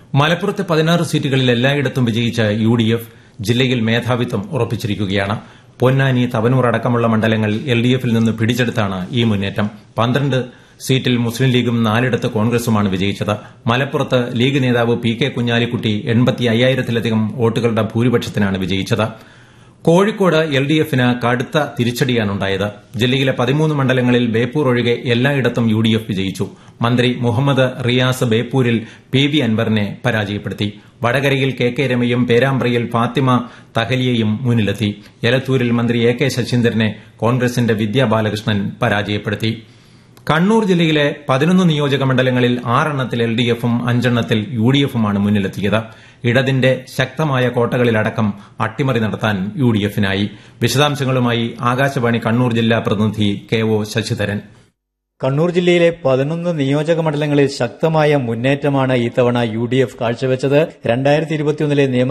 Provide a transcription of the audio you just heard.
മലപ്പുറത്തെ പതിനാറ് സീറ്റുകളിൽ എല്ലായിടത്തും വിജയിച്ച യു ഡി എഫ് ജില്ലയിൽ മേധാവിത്വം ഉറപ്പിച്ചിരിക്കുകയാണ് പൊന്നാനി തവനൂർ അടക്കമുള്ള മണ്ഡലങ്ങൾ എൽ ഡി എഫിൽ നിന്ന് പിടിച്ചെടുത്താണ് ഈ മുന്നേറ്റം പന്ത്രണ്ട് സീറ്റിൽ മുസ്ലിം ലീഗും നാലിടത്ത് കോൺഗ്രസുമാണ് വിജയിച്ചത് മലപ്പുറത്ത് ലീഗ് നേതാവ് പി കെ കുഞ്ഞാലിക്കുട്ടി എൺപത്തി അയ്യായിരത്തിലധികം വോട്ടുകളുടെ ഭൂരിപക്ഷത്തിനാണ് വിജയിച്ചത് കോഴിക്കോട് എൽ ഡി എഫിന് കടുത്ത തിരിച്ചടിയാണുണ്ടായത് ജില്ലയിലെ പതിമൂന്ന് മണ്ഡലങ്ങളിൽ ബേപ്പൂർ ഒഴികെ എല്ലായിടത്തും യു ഡി എഫ് വിജയിച്ചു മന്ത്രി മുഹമ്മദ് റിയാസ് ബേപ്പൂരിൽ പി വി അൻവറിനെ പരാജയപ്പെടുത്തി വടകരയിൽ കെ കെ രമയും പേരാമ്പ്രയിൽ ഫാത്തിമ തഹലിയയും മുന്നിലെത്തി എലത്തൂരിൽ മന്ത്രി എ കെ ശശീന്ദ്രനെ കോൺഗ്രസിന്റെ വിദ്യാ ബാലകൃഷ്ണൻ പരാജയപ്പെടുത്തി കണ്ണൂർ ജില്ലയിലെ പതിനൊന്ന് നിയോജക മണ്ഡലങ്ങളിൽ ആറെണ്ണത്തിൽ എൽ ഡി എഫും അഞ്ചെണ്ണത്തിൽ യു ഡി എഫുമാണ് മുന്നിലെത്തിയത് ഇടതിന്റെ ശക്തമായ കോട്ടകളിലടക്കം അട്ടിമറി നടത്താൻ യു ഡി എഫിനായി വിശദാംശങ്ങളുമായി ആകാശവാണി കണ്ണൂർ ജില്ലാ പ്രതിനിധി കെ ഒ ശശിധരൻ കണ്ണൂർ ജില്ലയിലെ പതിനൊന്ന് നിയോജക മണ്ഡലങ്ങളിൽ ശക്തമായ മുന്നേറ്റമാണ് ഇത്തവണ യു ഡി എഫ് കാഴ്ചവെച്ചത് രണ്ടായിരത്തി ഇരുപത്തിയൊന്നിലെ നിയമ